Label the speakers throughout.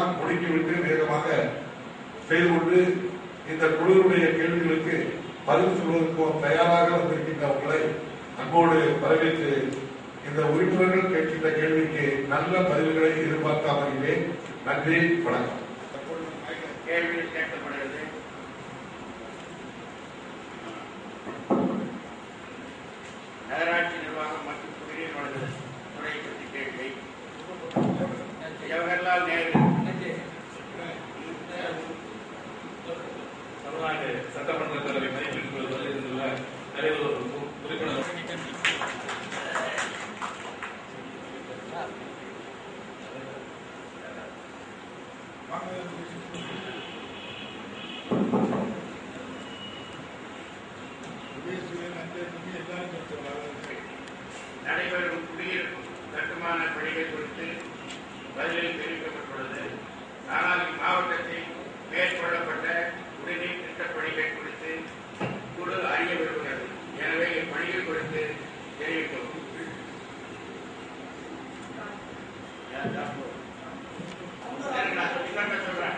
Speaker 1: முடுக்கிவிட்டு வேகமாக செய்து கொண்டு இந்த குழுவுடைய கேள்விகளுக்கு பதில் சொல்வதற்கு தயாராக வந்திருக்கின்ற உங்களை அன்போடு வரவேற்று இந்த உறுப்பினர்கள் கேட்கின்ற கேள்விக்கு நல்ல பதில்களை எதிர்பார்த்து அமைகிறேன் நன்றி வணக்கம்
Speaker 2: கேள்வி கேட்கப்படுகிறது நகராட்சி நிர்வாகம் மற்றும் குடிநீர் வழங்கல் துறை பற்றி கேள்வி ஜவஹர்லால் நேரு
Speaker 3: தமிழ்நாடு சட்டமன்ற தலைமை மதிப்பிற்கு வருகின்ற தலைவர் உறுப்பினர்
Speaker 2: நடைபெறும் குடியிருப்பு கட்டுமான பணிகள் குறித்து பதிலில் தெரிவிக்கப்பட்டுள்ளது ஆனால் இம்மாவட்டத்தில் மேற்கொள்ளப்பட்ட குடிநீர் திட்டப் பணிகள் குறித்து குழு அறிய விரும்புகிறது எனவே இப்பணிகள் குறித்து தெரிவிக்கவும் சரி, நான் இன்னொன்று சொல்றேன்.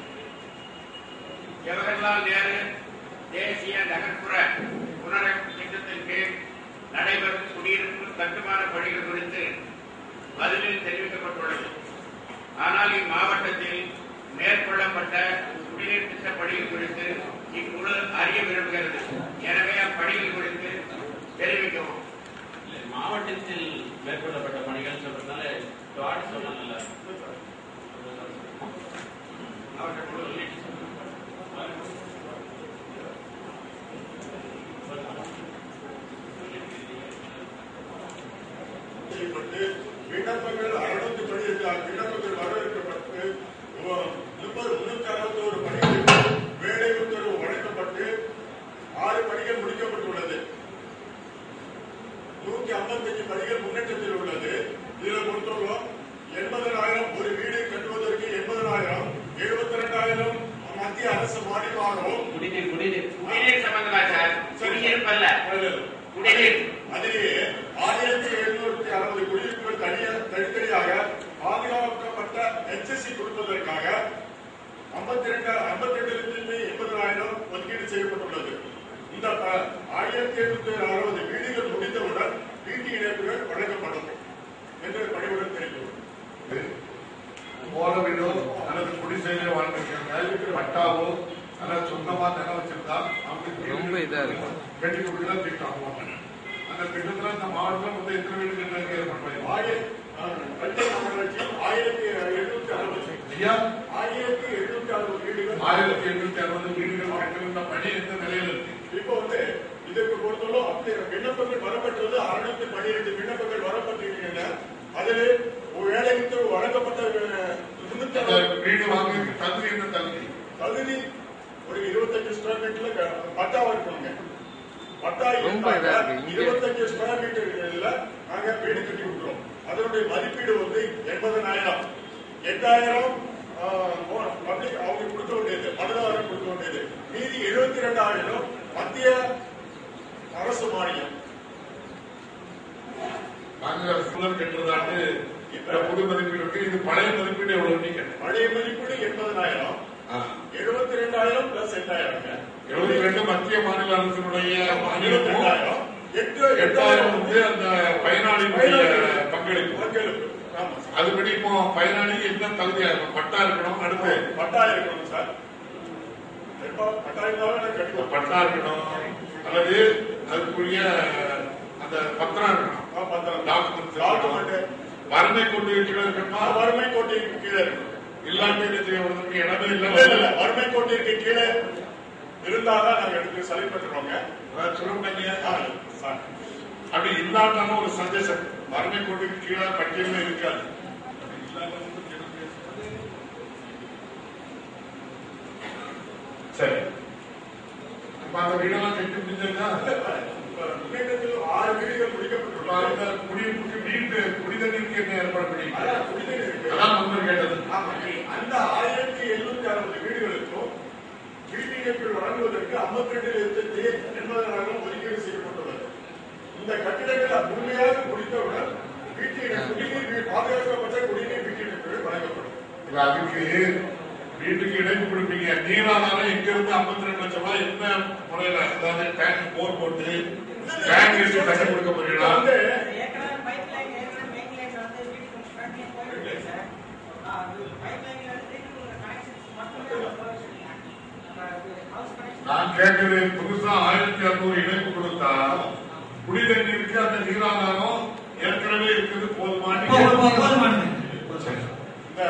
Speaker 2: ஜவஹர்லால் நேரு தேசிய நகர்ப்புற புனரமைப்பு திட்டத்தின் கீழ் நடைபெறும் குடியிருப்பு கட்டுமான பணிகள் குறித்து பதிலில் தெரிவிக்கப்பட்டுள்ளது ஆனால் இம்மாவட்டத்தில் மேற்கொள்ளப்பட்ட குடிநீர் திட்ட பணிகள் குறித்து இக்குழு அறிய விரும்புகிறது எனவே அப்பணிகள் குறித்து தெரிவிக்கவும்
Speaker 3: மாவட்டத்தில் மேற்கொள்ளப்பட்ட பணிகள் சொல்றதுனால டாட் சொன்னா நல்லா இருக்கும்.
Speaker 2: மாவட்ட குழு
Speaker 4: செய்யப்பட்டு விண்ணப்பங்கள் அறுநூத்தி தொண்ணூத்தி ஆறு விண்ணப்பங்கள் வரவேற்கப்பட்டு உ- முப்பது முன்னூத்தி அறுபத்தோரு பணிகளுக்கு வேலை உத்தரவு வழங்கப்பட்டு ஆறு பணிகள் முடிக்கப்பட்டுள்ளது நூத்தி ஐம்பத்தஞ்சு பணிகள் முன்னேற்றத்தில் உள்ளது இதுல பொறுத்தவரை எண்பதனாயிரம் ஒரு வீடு கட்டுவதற்கு எண்பதனாயிரம் எழுபத்தி ரெண்டாயிரம் மத்திய அரசு மானியமாகவும்
Speaker 3: குடிநீர் குடிநீர்
Speaker 2: குடிநீர் சம்பந்தமா சார் குடியிருப்பல்ல குடிநீர்
Speaker 4: அதிலேயே ஆயிரத்தி எழுநூத்தி அறுபது குடியிருப்புகள் தனியா தனித்தனியாக பாதுகாக்கப்பட்ட எச்எஸ்சி கொடுப்பதற்காக ஐம்பத்தி ரெண்டு ஐம்பத்தி ரெண்டு லட்சத்தி எண்பதாயிரம் ஒதுக்கீடு செய்யப்பட்டுள்ளது இந்த ப- ஆயிரத்தி எழுநூத்தி அறுபது வீடுகள் முடிந்தவுடன் வீட்டு இணைப்புகள் வழங்கப்படும் என்று பணிவுடன் தெரிவித்துள்ளது
Speaker 1: போற வீடோ அல்லது குடிசையில வாழ்ந்திருக்காங்க பட்டாவோ அல்லது சொந்தமா நிலம் வச்சிருந்தா அவங்களுக்கு
Speaker 5: ரொம்ப இதா இருக்கு.
Speaker 1: கட்டி கொடுக்கல திட்டம் அந்த திட்டத்துல இந்த மாவட்டத்தில் மொத்தம் எத்தனை வீடு கட்டுறதுக்கு ஏற்பாடு பண்ணிருக்கோம்?
Speaker 4: ஆயிரம் பள்ளி நகராட்சி ஆயிரத்தி எழுநூத்தி அறுபது
Speaker 1: ஐயா
Speaker 4: ஆயிரத்தி எழுநூத்தி அறுபது வீடுகள்
Speaker 1: ஆயிரத்தி எண்ணூத்தி அறுபது வீடுகள் கட்டுகின்ற பணி எந்த நிலையில் இருக்கு
Speaker 4: இப்போ வந்து இதற்கு பொறுத்தவரை அப்படி விண்ணப்பங்கள் வரப்பட்டது அறுநூத்தி பன்னிரெண்டு விண்ணப்பங்கள் வரப்பட்டிருக்கின்றன அதில் வேலை உத்தரவு வழங்கப்பட்ட அஹ், முன்னூத்தி
Speaker 1: அந்த
Speaker 4: அறுபது
Speaker 1: வீடு வாங்க தகுதி என்ன தகுதி
Speaker 4: தகுதி ஒரு இருபத்தஞ்சு ஸ்கொயர் மீட்டர்ல க- பட்டா இருக்கணுங்க பட்டா
Speaker 5: ரொம்ப இதா
Speaker 4: இருந்தாங்க
Speaker 5: இருக்கு. இங்க-
Speaker 4: இருபத்தஞ்சு ஸ்கொயர் மீட்டர்ல நாங்க வீடு கட்டி கொடுக்குறோம் அதனுடைய மதிப்பீடு வந்து எண்பதனாயிரம் எட்டாயிரம் பப்ளிக் அவங்க கொடுக்க வேண்டியது மனுதாரர் கொடுக்க வேண்டியது மீதி எழுபத்தி ரெண்டாயிரம் மத்திய அரசு மானியம்
Speaker 1: நாங்க சுழல் கட்டுறதாட்டு இப்ப புது மதிப்பீடு இருக்கு இது பழைய மதிப்பீடு எவ்வளவு நீங்க
Speaker 4: பழைய மதிப்பீடு எண்பதனாயிரம் எழுபத்தி ரெண்டாயிரம் பிளஸ் எட்டாயிரம்
Speaker 1: எழுபத்தி ரெண்டு மத்திய மாநில அரசினுடைய
Speaker 4: எழுபத்தி
Speaker 1: மானியமும்
Speaker 4: ரெண்டாயிரம் எட்டு
Speaker 1: எட்டாயிரம் வந்து அந்த பயனாளிகளுடைய பங்களிப்பு
Speaker 4: பங்களிப்பு ஆமா சார்
Speaker 1: அதுபடி இப்போ பயனாளி என்ன தகுதியா இருக்கும் பட்டா இருக்கணும் அடுத்து
Speaker 4: பட்டா இருக்கணும் சார் எப்போ பட்டா இருந்தாலும் எனக்கு
Speaker 1: ஒரு
Speaker 4: கிடைக்கும்
Speaker 1: பட்டா இருக்கணும் அல்லது அதுக்குரிய அந்த பத்திரம் இருக்கணும்
Speaker 4: ஆ, பத்திரம்.
Speaker 1: டாக்குமெண்ட்ஸ்
Speaker 4: டாக்குமெண்ட்
Speaker 1: வறுமை கொண்டு கீழே இருக்கணுமா
Speaker 4: வறுமை கோட்டிற்கு கீழே இருக்கணும்
Speaker 1: இல்லாட்டி என்ன செய்யப்படுறதுக்கு இடமே
Speaker 4: இல்ல இல்ல இல்ல
Speaker 1: இல்லை
Speaker 4: வறுமை கோட்டிற்கு கீழே இருந்தாதான் நாங்க எடுத்து சரி பண்ணுறோங்க
Speaker 1: சொல்லுங்க
Speaker 4: ஆ, சார்
Speaker 1: அப்படி இல்லாட்டாலும் ஒரு சஜஷன் வறுமை கோட்டுக்கு கீழே பட்டியலில் இருக்காது சரி இப்ப அந்த வீடெல்லாம் கட்டி முடிஞ்சிருக்கா
Speaker 4: இப்ப முன்னேற்றத்தில் ஆறு வீடுகள்
Speaker 1: இப்ப
Speaker 4: முடிக்கப்பட்டுள்ளது
Speaker 1: அந்த குடியிருப்புக்கு வீட்டு குடிதண்ணீருக்கு என்ன ஏற்பாடு பண்ணிருக்கீங்க
Speaker 4: அதான் குடிநீர் இருக்கு
Speaker 1: அதான் முன்னர் கேட்டது
Speaker 4: ஆமா. அந்த ஆயிரத்தி எழுநூத்தி அறுபது வீடுகளுக்கும் வீட்டு இணைப்பில் வழங்குவதற்கு ஐம்பத்தி ரெண்டு லட்சத்தி எண்பதாயிரம் ஒதுக்கீடு செய்யப்பட்டுள்ளது இந்த கட்டிடங்கள் முழுமையாக முடித்தவுடன் வீட்டு இணைப்பு குடிநீர் வீ- பாதுகாக்கப்பட்ட குடிநீர் வீட்டு இணைப்புகள் வழங்கப்படும்
Speaker 1: இல்ல அதுக்கு வீட்டுக்கு இணைப்பு கொடுப்பீங்க நீரானாலும் எங்க இருந்து 52 லட்சம் ரூபாய் என்ன முறையில அதாவது டேங்க் போர் போட்டு டேங்க் வச்சு தண்ணி கொடுக்க போறீங்களா
Speaker 4: வந்து
Speaker 5: ஏற்கனவே pipe line, ஏற்கனவே main line வந்து வீட்டுக்கு front line போயிட்டு இருக்கு சார். ஆ, அது pipe line ல இருந்து உள்ள connections மட்டுமே நம்ம போயிடுச்சு. நம்ம அது house connection
Speaker 1: நான் கேட்கிறது புதுசா ஆயிரத்தி அறுநூறு இணைப்பு கொடுத்தா குடி தண்ணீருக்கு அந்த நீராதாரம் ஏற்கனவே இருக்குது போதுமானு சரி.
Speaker 4: இந்த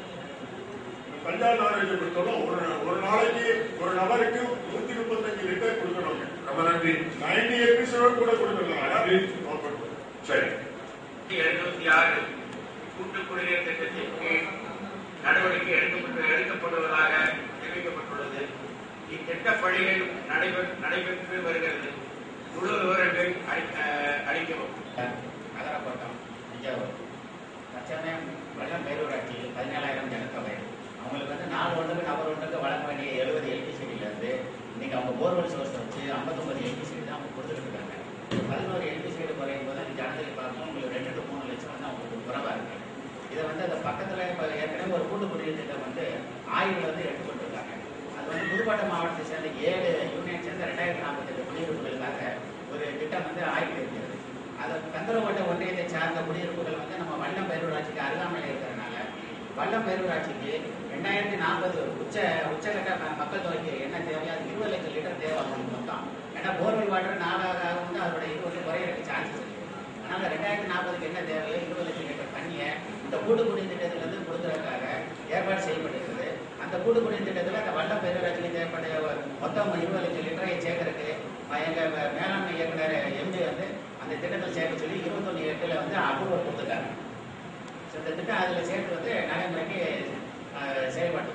Speaker 4: பஞ்சாயத்து ஆரோக்கிய பொறுத்தவரை ஒரு ஒரு நாளைக்கு ஒரு நபருக்கு நூத்தி முப்பத்தஞ்சு லிட்டர் கொடுக்கணும்
Speaker 1: ரொம்ப நன்றி
Speaker 4: நைன்டி எபிசோட் கூட கொடுக்கணும்
Speaker 1: சரி
Speaker 2: எழுநூத்தி ஆறு கூட்டு குடிநீர் திட்டத்தின் கீழ் நடவடிக்கை எடுக்கப்பட்டு எடுக்கப்படுவதாக தெரிவிக்கப்பட்டுள்ளது இத்திட்ட பணிகள் நடைபெற் நடைபெற்று வருகிறது முழு விவரங்கள் அளி- அஹ், அளிக்கவும்
Speaker 6: நகரப்பட்டம் தஞ்சாவூர் தற்சமயம் வெள்ளம் பேரூராட்சி பதினேழாயிரம் ஜனத்தொகை அவங்களுக்கு வந்து நாலு ஒன்றுக்கு நபர் ஒன்றுக்கு வழங்க வேண்டிய எழுபது எல்பிசிடியிலேருந்து இன்னைக்கு அவங்க போர்வெல் சோர்ஸ் வச்சு ஐம்பத்தொம்பது எல்பிசிடி தான் அவங்க கொடுத்துட்டு இருக்காங்க பதினோரு எல்பிசிடி குறையும் போது அந்த ஜனத்தொகை பார்க்கும் உங்களுக்கு ரெண்டு டு மூணு லட்சம் வந்து அவங்களுக்கு குறைவாக இருக்கு இதை வந்து அந்த பக்கத்தில் இப்போ ஏற்கனவே ஒரு கூட்டு குடிநீர் திட்டம் வந்து ஆய்வில் வந்து எடுத்துக்கொண்டிருக்காங்க அது வந்து புதுக்கோட்டை மாவட்டத்தை சேர்ந்த ஏழு யூனியன் சேர்ந்த ரெண்டாயிரத்தி நாற்பத்தெட்டு குடியிருப்புகளுக்காக ஒரு திட்டம் வந்து ஆய்வில் இருக்கிறது அது கந்தரக்கோட்டை ஒன்றியத்தை சார்ந்த குடியிருப்புகள் வந்து நம்ம வல்லம் பேரூராட்சிக்கு அருகாமையில் இருக்கிறதுனால வல்லம் பேரூராட்சிக்கு ரெண்டாயிரத்தி நாற்பது உச்ச உச்சகட்ட ம- மக்கள் தொகைக்கு என்ன தேவையோ அது இருபது லட்சம் லிட்டர் தேவை அவங்களுக்கு மொத்தம் ஏன்னா போர்வெல் வாட்டர் நாளாக ஆக வந்து அதோட இது வந்து குறையிறதுக்கு சான்சஸ் இருக்கு அதனால ரெண்டாயிரத்தி நாற்பதுக்கு என்ன தேவையோ இருபது லட்சம் லிட்டர் தண்ணியை இந்த கூட்டு குடிநீர் திட்டத்திலிருந்து கொடுக்கறதுக்காக ஏற்பாடு செய்யப்பட்டிருக்குது அந்த கூட்டு குடிநீர் திட்டத்தில் அந்த வல்லம் பேரூராட்சிக்கு தேவைப்பட்ட மொத்தம் இருபது லட்சம் லிட்டரை சேர்க்கறதுக்கு எங்க மே- மேலாண்மை இயக்குனர் எம்டி வந்து அந்த திட்டத்தில் சேர்க்க சொல்லி இருபத்தொன்னு எட்டுல வந்து அப்ரூவல் கொடுத்துருக்காங்க ஸோ இந்த திட்டம் அதில் சேர்த்து வந்து நடைமுறைக்கு அஹ், செயல்பாட்டு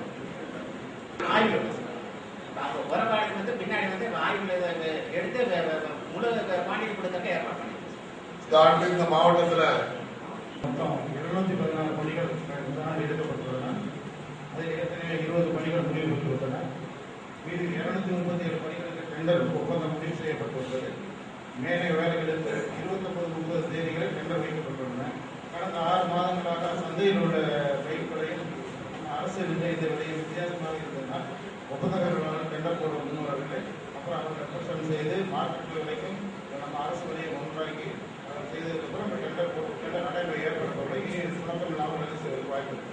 Speaker 6: ஆய்வு அப்போ உரவாடு வந்து பின்னாடி வந்து ஆய்வில் இதை எடுத்து வ- வ- வ- முழு குவான்டிட்டி கொடுக்கறதுக்கு ஏற்பாடு பண்ணி
Speaker 1: இந்த ஆண்டு இந்த மாவட்டத்துல
Speaker 7: மொத்தம் இருநூத்தி பதினாறு பணிகள் தான் எடுக்கப்பட்டுள்ளன அதில் ஏற்கனவே இருபது பணிகள் முடிவு பெற்றுள்ளன மீது இருநூத்தி முப்பத்தி ஏழு பணிகளுக்கு டெண்டர் ஒப்பந்தம் முடிவு செய்யப்பட்டுள்ளது மேலே வேலைகளுக்கு இருபத்தொன்பது முப்பது தேதிகளில் டெண்டர் வைக்கப்பட்டுள்ளன கடந்த ஆறு மாதங்களாக சந்தையில் உள்ள பயிர்களையும் அரசு நிர்ணயித்த விலையும் வித்தியாசமாக இருந்ததனால் ஒப்பந்தக்காரர்களால் டெண்டர் போட முன்வரவில்லை அப்புறம் அவர் ரெப்ரசன்ட் செய்து மார்க்கெட் விலைக்கும் நம்ம அரசு விலையை ஒன்றாக்கி அவர் செய்ததுக்கப்புறம் அந்த டெண்டர் போட்டு டெண்டர் நடைமுறை ஏற்படுத்தவில்லை இனி சுணக்கம் இல்லாமல் வேலை செய்வதற்கு வாய்ப்பு இருக்கிறது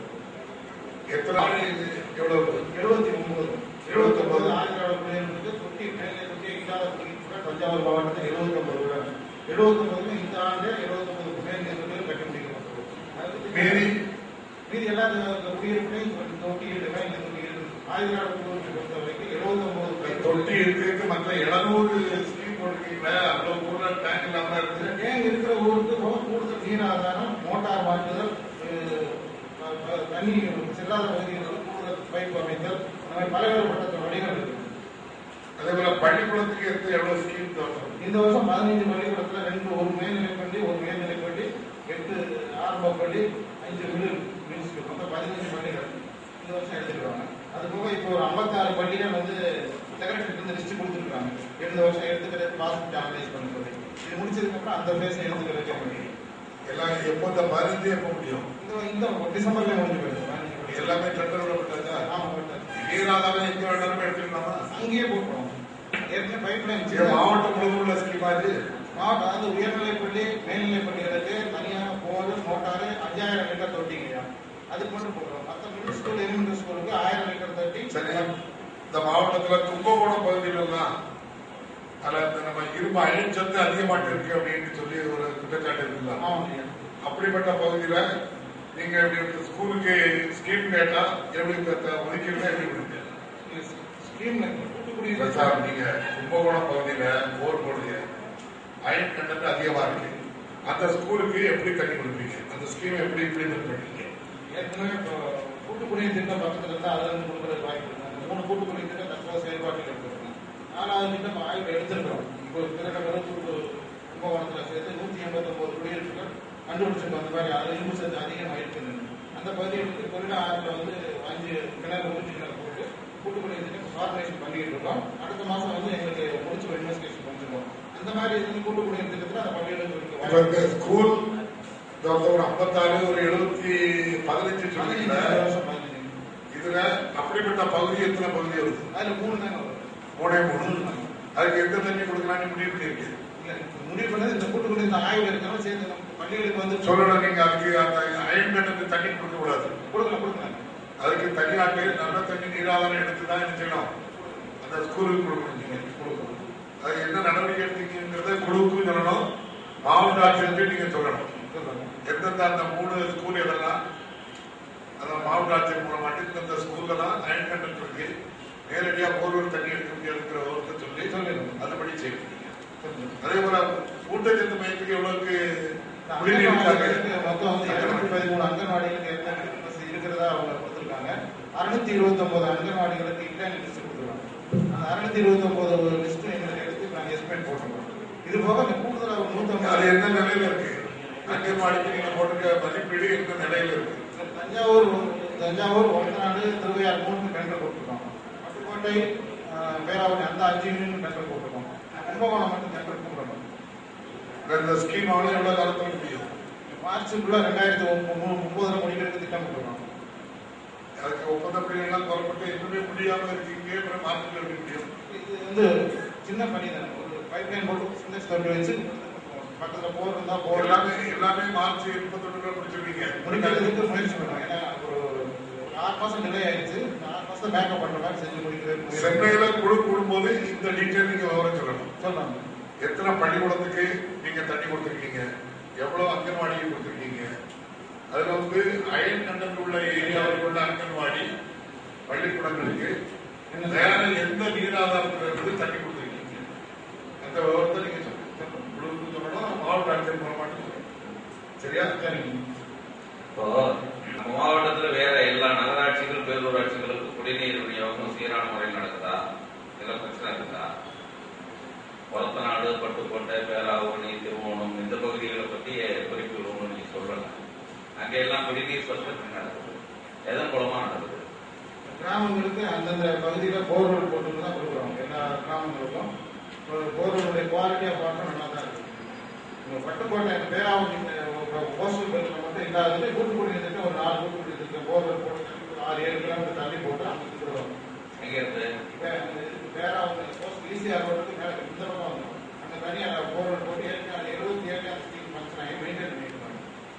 Speaker 1: எத்தனை ஆண்டு இது எவ்வளவு
Speaker 7: எழுபத்தி ஒன்பது எழுபத்தி ஒன்பது ஆயிரம் குடியிருப்புக்கு தொட்டி மேலே தொட்டி இல்லாத குடியிருப்புகள் தஞ்சாவூர் மாவட்டத்தில் எழுபத்தி ஒன்பது உள்ளன எழுபத்தி ஒன்பதுக்கு இந்த ஆண்டு எழுபத்தி ஒன்பது மேல் நீர்வீழ்ச்சிகள் கட்டி முடிக்கப்பட்டுள்ளது அதுக்கு
Speaker 1: மீறி
Speaker 7: மீதி எல்லா குடியிருப்புகளையும் தொட்டி மேல் நீர்வீழ்ச்சிகள் ஆயிரம் குடியிருப்பு பொறுத்த வரைக்கும் எழுபத்தி ஒன்பது
Speaker 1: தொட்டி இருக்கு மற்ற எழுநூறு ஸ்கீம் போட்டிருக்கீங்களா அவ்வளவு கூட டேங்க் இல்லாம இருக்குது
Speaker 7: டேங்க் இருக்கிற ஊருக்கு போக கூடுதல் நீர் ஆதாரம் மோட்டார் மாற்றுதல் அஹ், ப- ப- தண்ணி செல்லாத பகுதிகளுக்கு கூடுதல் பைப் அமைத்தல் அந்த மாதிரி பலவேறுபட்ட வழிகள் இருக்கு
Speaker 1: அதே போல பள்ளிக்கூடத்துக்கு எடுத்து எவ்வளவு ஸ்கீம் தோற்றம்
Speaker 7: இந்த வருஷம் பதினைஞ்சு பள்ளிக்கூடத்துல ரெண்டு ஒரு மேல்நிலைப் பள்ளி ஒரு மேல்நிலைப் பள்ளி எட்டு ஆரம்ப பள்ளி அஞ்சு மிடில் மிடில் ஸ்கூல் மொத்தம் பதினஞ்சு பள்ளிகள் இந்த வருஷம் எடுத்துருக்காங்க அது போக இப்போ ஒரு ஐம்பத்தாறு பள்ளிகள் வந்து செக்ரட்டரி வந்து லிஸ்ட் கொடுத்துருக்காங்க இந்த வருஷம் எடுத்துக்கிறது பாஸ்போர்ட் அனலைஸ் பண்ண சொல்லி இது முடிச்சதுக்கு அப்புறம் அந்த பேச எடுத்துக்கிறதுக்கு பண்ணி
Speaker 1: எல்லாம் எப்போ இந்த பதினஞ்சு எப்போ முடியும்
Speaker 7: இந்த இந்த டிசம்பர்ல முடிஞ்சு போயிடுது பதினஞ்சு பள்ளி.
Speaker 1: எல்லாமே டெண்டர் விடப்பட்டதா
Speaker 7: ஆமா போயிட்டு.
Speaker 1: நீராதாரம் எங்க வேணாலும் எடுத்துக்கலாமா
Speaker 7: அங்கேயே போட்டுருவோம் ஏற்கனவே பைப் லைன்
Speaker 1: இது மாவட்டம் முழுவதும் உள்ள ஸ்கீமா இது
Speaker 7: மாவட்டம் அதாவது உயர்நிலைப் பள்ளி மேல்நிலைப் பள்ளிகளுக்கு தனியாக போர் மோட்டாரு அஞ்சாயிரம் லிட்டர் தொட்டிங்கய்யா அதுக்கு மட்டும் போடுறோம் மற்ற மிடில் ஸ்கூல் எலிமெண்டரி ஸ்கூலுக்கு ஆயிரம் லிட்டர் தொட்டி
Speaker 1: சரி இந்த மாவட்டத்துல கும்பகோணம் பகுதியிலலாம் அதுல இந்த நம்ம இரும்பு அயன்சத்து அதிகமாட்டு இருக்கு அப்படின்னு சொல்லி ஒரு குற்றச்சாட்டு இருக்குல்ல
Speaker 7: ஆமாங்கய்யா
Speaker 1: அப்படிப்பட்ட பகுதியில நீங்க இப்படி ஸ்கூலுக்கு ஸ்கீம் கேட்டா எப்படி இந்த ஒதுக்கீடு எப்படி கொடுங்க
Speaker 7: ஸ்கீம்ல தூத்துக்குடி
Speaker 1: இல்ல சார் நீங்க கும்பகோணம் பகுதியில போர் போடுங்க அயன் கண்டென்ட் அதிகமா இருக்கு அந்த ஸ்கூலுக்கு எப்படி தண்ணி கொடுப்பீங்க அந்த ஸ்கீம் எப்படி இம்ப்ளிமெண்ட் பண்ணீங்க
Speaker 7: ஏற்கனவே இப்போ கூட்டு குடிநீர் திட்டம் பக்கத்துல இருந்தா அதுல இருந்து கொடுக்கறதுக்கு வாய்ப்பு இருக்கு அந்த மூணு கூட்டு குடிநீர் திட்டம் தற்போது செயல்பாட்டில் இருக்கிறோம் நாலாவது திட்டம் ஆய்வு எடுத்திருக்கிறோம் இப்போ திருநகரம் கும்பகோணத்துல சேர்த்து நூத்தி எண்பத்தி ஒன்பது குடியிருப்புகள் கண்டுபிடிச்சிருக்கோம் அந்த மாதிரி அதுல இரும்பு சத்து அதிகமாக இருக்குது அந்த பகுதிகளுக்கு கொள்ளிட ஆறுல வந்து அஞ்சு கிணறு ஊற்றி கிணறு போட்டு கூட்டு குடிநீர் திட்டம் ஃபார்மேஷன் பண்ணிட்டு இருக்கோம் அடுத்த மாசம் வந்து எங்களுக்கு முடிச்சு இன்வெஸ்டிகேஷன் பண்ணிருக்கோம் அந்த மாதிரி இது கூட்டு குடிநீர் திட்டத்துல அந்த பள்ளிகளுக்கு இருக்க
Speaker 1: இப்ப
Speaker 7: வாய்ப்பு
Speaker 1: இந்த ஸ்கூல் இந்த ஒரு ஐம்பத்தாறு ஒரு எழுபத்தி பதினஞ்சு
Speaker 7: பதினஞ்சு
Speaker 1: சொன்னீங்கல்ல
Speaker 7: வருஷம் பதினஞ்சு
Speaker 1: அப்படிப்பட்ட பகுதி எத்தனை பகுதி வருது
Speaker 7: அதுல மூணு தாங்க வரும்
Speaker 1: மூணே மூணு அதுக்கு எந்த தண்ணி கொடுக்கலாம்னு முடிவு பண்ணிருக்கீங்க
Speaker 7: இல்ல, முடிவு பண்ணது இந்த கூட்டுக்குடி இந்த ஆய்வு இருக்கிறோம் சேர்ந்து நம்ம பள்ளிகளுக்கு வந்து
Speaker 1: சொல்லணும் நீங்க அதுக்கு அந்த அயன் கட்டணத்து தண்ணி கொடுக்க கூடாது
Speaker 7: கொடுக்கலாம் கொடுக்கலாம்
Speaker 1: அதுக்கு தனியாட்டு நல்ல தண்ணி நீராதாரம் எடுத்து தான் என்ன செய்யணும் அந்த ஸ்கூலுக்கு கொடுக்கணும் நீங்க
Speaker 7: கொடுக்கலாம்
Speaker 1: அது என்ன நடவடிக்கை எடுத்தீங்கிறத குழுவுக்கும் சொல்லணும் மாவட்ட ஆட்சியருக்கு நீங்க சொல்லணும்
Speaker 7: சொல்லலாம்
Speaker 1: எந்தெந்த அந்த மூணு ஸ்கூல் எதெல்லாம் அதான் மாவட்ட ஆட்சியர் மூலமாட்டு இந்தந்த ஸ்கூல்ல தான் அயன் கண்டென்ட் இருக்கு நேரடியா போர்வல் தண்ணி எடுக்க முடியாதுங்கிற ஒருத்தர் சொல்லி
Speaker 7: சொல்லிடுங்க.
Speaker 1: அதுபடி செய்வீங்க
Speaker 7: சொல்லுங்க.
Speaker 1: அதே போல ஊட்டச்சத்து மையத்துக்கு எவ்வளவுக்கு குடிநீர் இருக்காங்க
Speaker 7: அங்கன்வாடிகளுக்கு மொத்தம் வந்து இருநூத்தி பதிமூணு அங்கன்வாடிகளுக்கு எத்தனை bus இருக்கிறதா அவங்க கொடுத்துருக்காங்க அறுநூத்தி இருபத்தி ஒன்பது அங்கன்வாடிகளுக்கு இல்லைன்னு லிஸ்ட் கொடுத்துருக்காங்க அந்த அறுநூத்தி இருபத்தி ஒன்பது லிஸ்ட் எங்களுக்கு எடுத்து நாங்கள் எஸ்டிமேட் போட்டுருக்கோம் இது போக இந்த கூடுதலாக ஒரு
Speaker 1: அது
Speaker 7: நூத்தம்பது
Speaker 1: என்ன நிலையில இருக்கு அங்கன்வாடிக்கு நீங்க போட்டுக்க மதிப்பீடு எந்த நிலையில இருக்கு
Speaker 7: தஞ்சாவூர் தஞ்சாவூர் ஒட்டநாடு திருவையார் மூணு டெண்டர் கொடுத்துருக்கோம் பட்டுக்கோட்டை ஆஹ், பேராவூர் அந்த அஞ்சு யூனியன் டெண்டர் போட்டிருக்கோம் கும்பகோணம் மட்டும் டெண்டர் கூப்பிடணும்
Speaker 1: இந்த ஸ்கீம் ஆனது எவ்வளவு காலத்துல முடியும்
Speaker 7: மார்ச்சுக்குள்ள ரெண்டாயிரத்தி முப்பதுல முடிக்கிறது திட்டம் போட்டுருக்கோம்
Speaker 1: அதுக்கு ஒப்பந்த புள்ளிகள்லாம் குறைப்பட்டு இன்னுமே முடியாம இருக்கீங்க அப்புறம் மாற்றங்கள் எப்படி முடியும்
Speaker 7: இது வந்து சின்ன பணி தானே ஒரு பைப் லைன் போட்டு சின்ன ஸ்டெப் வச்சு பக்கத்துல போர் இருந்தா போர்
Speaker 1: எல்லாமே எல்லாமே மார்ச் முப்பத்தொன்னு முடிச்சிருவீங்க
Speaker 7: முடிக்கிறதுக்கு முயற்சி பண்ணுவோம் ஏன்னா ஒரு ஆறு மாசம் டிலே ஆயிடுச்சு ஆறு மாசம் பேக்கப் பண்ற மாதிரி செஞ்சு முடிக்கிறதுக்கு முயற்சி
Speaker 1: சென்னையில குழு கூடும்போது இந்த டீட்டெயில் நீங்க விவரம் சொல்லணும்
Speaker 7: சொல்றாங்க
Speaker 1: எத்தனை பள்ளிக்கூடத்துக்கு நீங்க தண்ணி கொடுத்துருக்கீங்க எவ்வளவு அங்கன்வாடிக்கு கொடுத்துருக்கீங்க அதுல வந்து அயன் கண்டென்ட் உள்ள ஏரியாவில் உள்ள அங்கன்வாடி பள்ளிக்கூடங்களுக்கு வேற எந்த நீராதாரத்துல இருந்து தண்ணி கொடுத்துருக்கீங்க அந்த விவரத்தை நீங்க சொல்லணும் குழுவுக்கு சொல்லணும் மாவட்ட ஆட்சியர் மூலமாட்டு சொல்லணும் சரியா
Speaker 7: சரிங்க
Speaker 3: இப்போ நம்ம மாவட்டத்துல வேற எல்லா நகராட்சிகள் பேரூராட்சிகளுக்கும் குடிநீர் விநியோகம் சீரான முறையில் நடக்குதா இதெல்லாம் பிரச்சனை இருக்குதா கொரத்தநாடு பட்டுக்கோட்டை பேராவூரணி திருவோணம் இந்த பகுதிகளை பத்தி குறிப்புகள் நீங்க சொல்லல அங்க எல்லாம் குடிநீர் பிரச்சனை நடக்குது எதன் மூலமா நடக்குது
Speaker 7: கிராமங்களுக்கு அந்தந்த பகுதியில போர்வெல் போட்டு தான் கொடுக்குறோம் எல்லா கிராமங்களுக்கும் போர்வெலுடைய குவாலிட்டி ஆஃப் வாட்டர் நல்லா தான் இருக்கு இந்த பட்டுக்கோட்டை பேராவூர் போஸ்டல் பேங்க்ல மட்டும் இல்லாதது கூட்டு குடிநீர் திட்டம் ஒரு நாலு கூட்டு குடிநீர் திட்டம் போர்வெல் போட்டு ஒரு ஆறு ஏழு கிலோமீட்டர் தள்ளி போட்டு அமைச்சு கொடுக்குறோம்
Speaker 3: எங்க இருந்து
Speaker 7: பேராவூர் போஸ்ட் ஈஸியாக ரோடுக்கு மேலே இந்த பக்கம் வந்துடும் அங்கே தனியாக போர்வெல் போட்டு ஏற்கனவே எழுபத்தி ஏழு அந்த ஸ்கீம் ஃபங்க்ஷன் ஆகி மெயின்டைன் பண்ணிருக்காங்க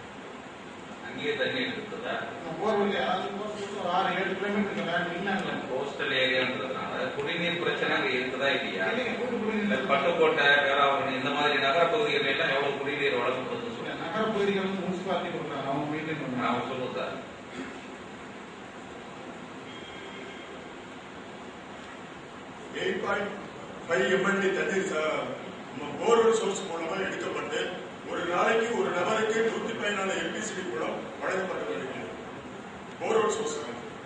Speaker 3: அங்கேயே தண்ணி இருக்குதா
Speaker 7: போர்வெல் அதாவது போஸ்ட் ஒரு ஆறு ஏழு கிலோமீட்டர் வேணும் இல்லை
Speaker 3: கோஸ்டல் ஏரியான்றதுனால குடிநீர் பிரச்சனை அங்க இருக்குதா இல்லையா
Speaker 7: கூட்டு
Speaker 3: இந்த
Speaker 7: குடிநீர்
Speaker 3: பட்டுக்கோட்டை பேராவூரணி இந்த மாதிரி நகர பகுதிகள் எல்லாம் எவ்வளவு குடிநீர் வழங்கப்படுதுன்னு சொல்லுங்க
Speaker 7: நகர பகுதிகள் வந்து முனிசிபாலிட்டி கொடுக்குறாங்க அவங்க மெயின்டைன் பண்ணுறாங்க
Speaker 3: நான் சொல்லுங்க sir
Speaker 4: eight point five MLA தண்ணீர் போர்வெல் சோர்ஸ் மூலமா எடுக்கப்பட்டு ஒரு நாளைக்கு ஒரு நபருக்கு நூத்தி பதினாலு எல்பிசிடி மூலம் வழங்கப்பட்டு வருகிறது போர்வெல் சோர்ஸ்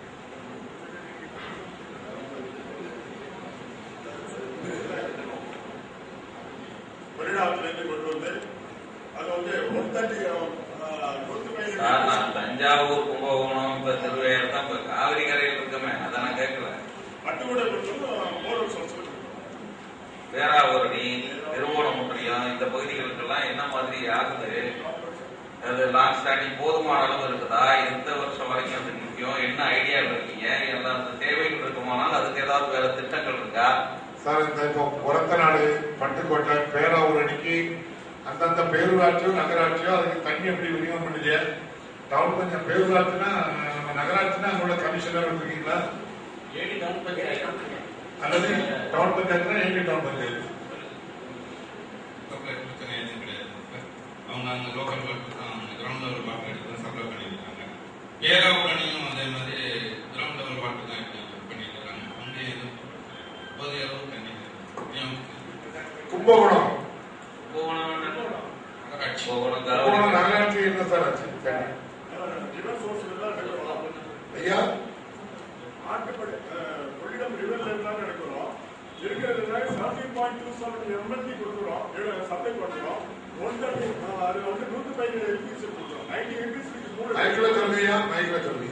Speaker 4: வெளிநாட்டிலிருந்து கொண்டு வந்து அது வந்து ஒன் தேர்ட்டி நூத்தி
Speaker 3: சார்
Speaker 4: பதினேழு
Speaker 3: நான் தஞ்சாவூர் கும்பகோணம் இப்ப திருவையாறு தான் இப்ப காவிரி கரையில் இருக்கமே அதை நான் கேட்கல
Speaker 4: பட்டுக்கூட மட்டும் போர்வெல் சோர்ஸ்
Speaker 3: பேராவூரணி திருவோணமுற்றியம் இந்த பகுதிகளுக்கெல்லாம் என்ன மாதிரி ஆகுது அது லாங் ஸ்டாண்டிங் போதுமான அளவு இருக்குதா எந்த வருஷம் வரைக்கும் அது நிற்கும் என்ன ஐடியாவில் இருக்கீங்க எல்லாம் அந்த தேவைகள் இருக்குமானால் அதுக்கு ஏதாவது வேற திட்டங்கள் இருக்கா
Speaker 1: சார் இந்த இப்போ நாடு பட்டுக்கோட்டை பேராவூரணிக்கு அந்தந்த பேரூராட்சியோ நகராட்சியோ அதுக்கு தண்ணி எப்படி விநியோகம் பண்ணுது டவுன் பஞ்சாயத்து பேரூராட்சினா நம்ம நகராட்சினா அங்க உள்ள கமிஷனர் இருக்கீங்களா
Speaker 3: ஏடி டவுன் பஞ்சாயத்து
Speaker 1: அல்லது டவுன் பஞ்சாயத்துனா ஏடி டவுன் பஞ்சாயத்து
Speaker 8: சப்ளை பிரச்சனை எதுவும் கிடையாது சார் அவங்க அங்கே லோக்கல் வாட்டர் தான் கிரவுண்ட் லெவல் வாட்டர் எடுத்து தான் சப்ளை பண்ணியிருக்காங்க ஏராவூரணியும் அதே மாதிரி கிரவுண்ட் லெவல் வாட்டர் தான் எடுத்து பண்ணிட்டு இருக்காங்க அங்கே எதுவும் போதிய அளவு தண்ணி விநியோகம்
Speaker 1: கும்பகோணம்
Speaker 3: கும்பகோணம்
Speaker 8: நகராட்சி
Speaker 3: கும்பகோணம்
Speaker 1: கும்பகோணம்
Speaker 3: கரவடி
Speaker 1: நகராட்சி என்ன சார் ஆச்சு தண்ணி
Speaker 4: ரிவர் சோர்ஸ் எல்லாம் எடுக்கிறோம்
Speaker 1: ஐயா
Speaker 4: ஆட்டுப்படி அஹ், கொள்ளிடம் ரிவர்ல இருந்தாலும் எடுக்கிறோம் இருக்கிறதுல seventeen point two seven MLD கொடுக்குறோம் சப்ளை பண்ணுறோம் ஒன் தேர்ட்டி அது வந்து நூத்தி பதினேழு எல்பிசி கொடுக்குறோம் நைன்டி எல்பிசி
Speaker 1: மைக்கில் சொல்லுங்கய்யா மைக்கில் சொல்லுங்க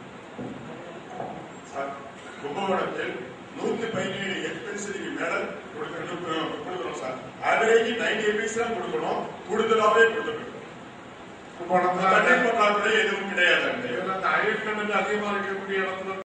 Speaker 4: சார் கும்பகோணத்தில் நூத்தி பதினேழு எல்பிசிக்கு மேல கொடுக்கணும் கொடுக்குறோம் சார் ஆவரேஜ் நைன்டி எல்பிசி தான் கொடுக்கணும் கூடுதலாவே கொடுத்துருக்கோம்
Speaker 1: கும்பகோணத்துல
Speaker 4: தண்ணீர் பற்றாக்குறை எதுவும் கிடையாது
Speaker 1: அந்த அயற்கணக்கு அதிகமா இருக்கக்கூடிய இடத்துல